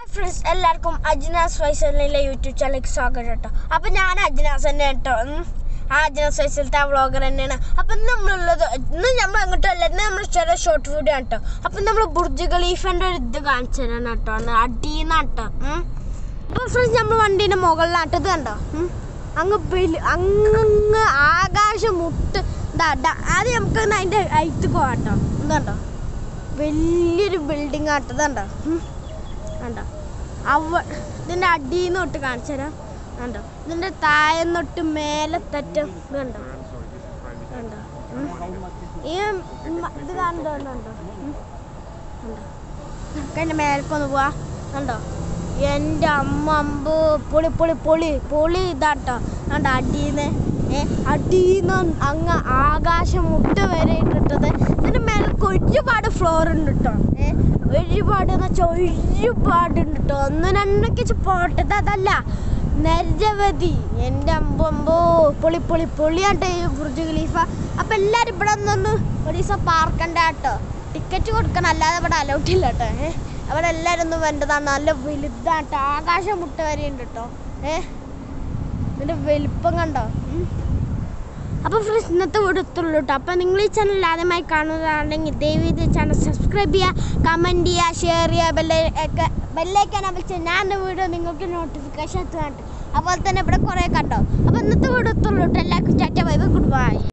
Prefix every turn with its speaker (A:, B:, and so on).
A: Friends എല്ലാവർക്കും Ajnas ഫൈസലിലെ YouTube ചാനലിലേക്ക് സ്വാഗതം കേട്ടോ അപ്പം ഞാൻ അജ്നാസ് തന്നെ കേട്ടോ ഉം. ആ അജ്നാസ് ഫൈസലത്തെ ആ വ്ളോഗർ തന്നെയാണ് അപ്പം ഇന്ന് നമ്മളുള്ളത് ഇന്ന് നമ്മൾ അങ്ങോട്ടല്ല ഇന്ന് നമ്മൾ ചെറിയ ഷോർട്ട് വീഡിയോ കേട്ടോ അപ്പം നമ്മൾ ബുർജ് ഖലീഫൻ്റെ ഒരു ഇത് കാണിച്ചു തരാണ് കേട്ടോ അടീന്നാട്ടോ അപ്പം ഫ്രണ്ട്സ് നമ്മൾ വണ്ടീൻ്റെ മുകളിലാട്ടോ ഇത് കണ്ടോ ഉം. അങ്ങ് വലി അങ്ങ് ആകാശം മുട്ട് ഇതാ ഇതാ. ആദ്യം നമുക്ക് അതിൻ്റെ അയത്ത് പോകാട്ടോ ഇതുണ്ടോ വലിയൊരു ബിൽഡിംഗ് ആട്ടോ ഇതുണ്ടോ ഉം. കണ്ടോ അവ ഇതിൻ്റെ അടിയിൽ നിന്ന് തൊട്ട് കാണിച്ചു തരാം കണ്ടോ ഇതിൻ്റെ താഴെ തൊട്ട് മേലെ തറ്റം ഇത് കണ്ടോ കണ്ടോ ഉം. ഈ മ- ഇത് കണ്ടോ കണ്ടോ ഉം. കണ്ടോ നമുക്ക് അതിൻ്റെ മേലേക്കൊന്ന് പോവാ കണ്ടോ എൻ്റെ അമ്മ അമ്പ് പൊളി പൊളി പൊളി പൊളി ഇതാട്ടോ കണ്ടോ അടീന്ന് ഏ അടീന്ന് അങ്ങ് ആകാശം മുട്ട വരെ ഇട്ടിട്ടത് ഇതിൻ്റെ മേലേക്ക് ഒരുപാട് ഫ്ലോർ ഉണ്ട് കേട്ടോ ഏ ഒരുപാട് എന്ന് വെച്ചാൽ ഒരുപാട് ഉണ്ട് കേട്ടോ ഒന്ന് രണ്ടൊക്കെ വെച്ച് പോട്ടത് അതല്ല നിരവധി എൻ്റെ അമ്പമ്പോ പൊളി പൊളി പൊളിയാട്ടോ ഈ ബുർജ് ഖലീഫ അപ്പം എല്ലാവരും ഇവിടെ നിന്ന് ഒരു ദിവസം പാർക്കണ്ട കേട്ടോ ടിക്കറ്റ് കൊടുക്കണം അല്ലാതെ ഇവിടെ അലൗട്ട് ഇല്ല കേട്ടോ ഏ അവിടെ എല്ലാവരും ഒന്നും വേണ്ടതാണ് നല്ല വലുതാട്ടോ ആകാശം മുട്ട വരെ ഉണ്ട് കേട്ടോ ഏ ഇതിൻ്റെ വലിപ്പം കണ്ടോ ഉം. അപ്പോൾ ഫ്രണ്ട്സ് ഇന്നത്തെ വീഡിയോ എത്തുള്ളൂ കേട്ടോ അപ്പോൾ നിങ്ങൾ ഈ ചാനൽ ആദ്യമായി കാണുന്നതാണെങ്കിൽ ദയവ് ഇത് ചാനൽ സബ്സ്ക്രൈബ് ചെയ്യുക കമൻറ്റ് ചെയ്യുക ഷെയർ ചെയ്യുക ബെല്ലൊക്കെ ബെല്ലേക്കാൻ വിളിച്ച് ഞാൻ വീഡിയോ നിങ്ങൾക്ക് നോട്ടിഫിക്കേഷൻ എത്തുന്നുണ്ട് അതുപോലെ തന്നെ ഇവിടെ കുറേ കണ്ടോ അപ്പോൾ ഇന്നത്തെ വീഡിയോ എത്തുള്ളൂ കേട്ടോ എല്ലാവർക്കും tata bye bye good bye